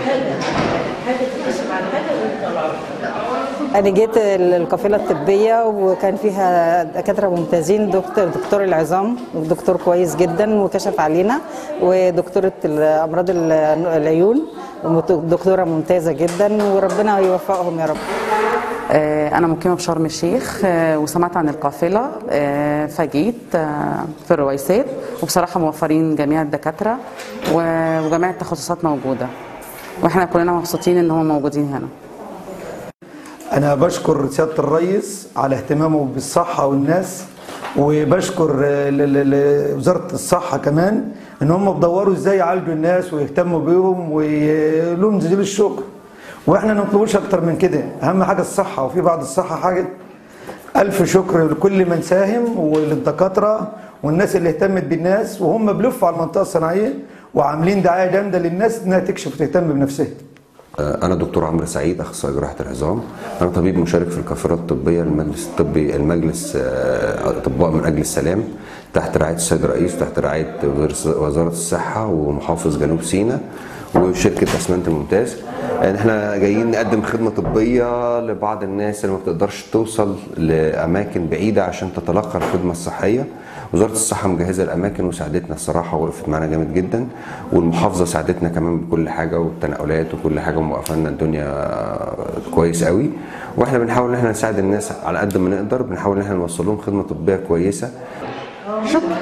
حاجه حاجه تتقسم على حاجه ويطلعوا أنا جيت القافلة الطبية وكان فيها دكاترة ممتازين دكتور دكتور العظام دكتور كويس جدا وكشف علينا ودكتورة أمراض العيون دكتورة ممتازة جدا وربنا يوفقهم يا رب آه، أنا مقيمة بشرم الشيخ آه، وسمعت عن القافلة آه، فجيت آه، في الرويسات وبصراحة موفرين جميع الدكاترة و- وجميع التخصصات موجودة واحنا كلنا مبسوطين ان هم موجودين هنا أنا بشكر سيادة الرئيس على اهتمامه بالصحة والناس وبشكر ل- ل- ل- وزارة الصحة كمان إن هم بدوروا إزاي يعالجوا الناس ويهتموا بيهم ولهم جزيل الشكر وإحنا ما نطلبوش أكتر من كده أهم حاجة الصحة وفي بعد الصحة حاجة ألف شكر لكل من ساهم وللدكاترة والناس اللي اهتمت بالناس وهم بلفوا على المنطقة الصناعية وعاملين دعاية جامدة للناس إنها تكشف وتهتم بنفسها أنا دكتور عمرو سعيد أخصائي جراحة العظام أنا طبيب مشارك في الكفالة الطبية المجلس الطبي المجلس آه، أطباء من أجل السلام تحت رعاية السيد الرئيس وتحت رعاية وزارة الصحة ومحافظ جنوب سيناء وشركة أسمنت الممتاز يعني احنا جايين نقدم خدمة طبية لبعض الناس اللي ما بتقدرش توصل لأماكن بعيدة عشان تتلقى الخدمة الصحية وزارة الصحة مجهزة الأماكن وساعدتنا الصراحة ووقفت معانا جامد جدا والمحافظة ساعدتنا كمان بكل حاجة والتنقلات وكل حاجة موقفة لنا الدنيا كويس قوي واحنا بنحاول ان احنا نساعد الناس على قد ما نقدر بنحاول ان احنا نوصل لهم خدمة طبية كويسة شكرا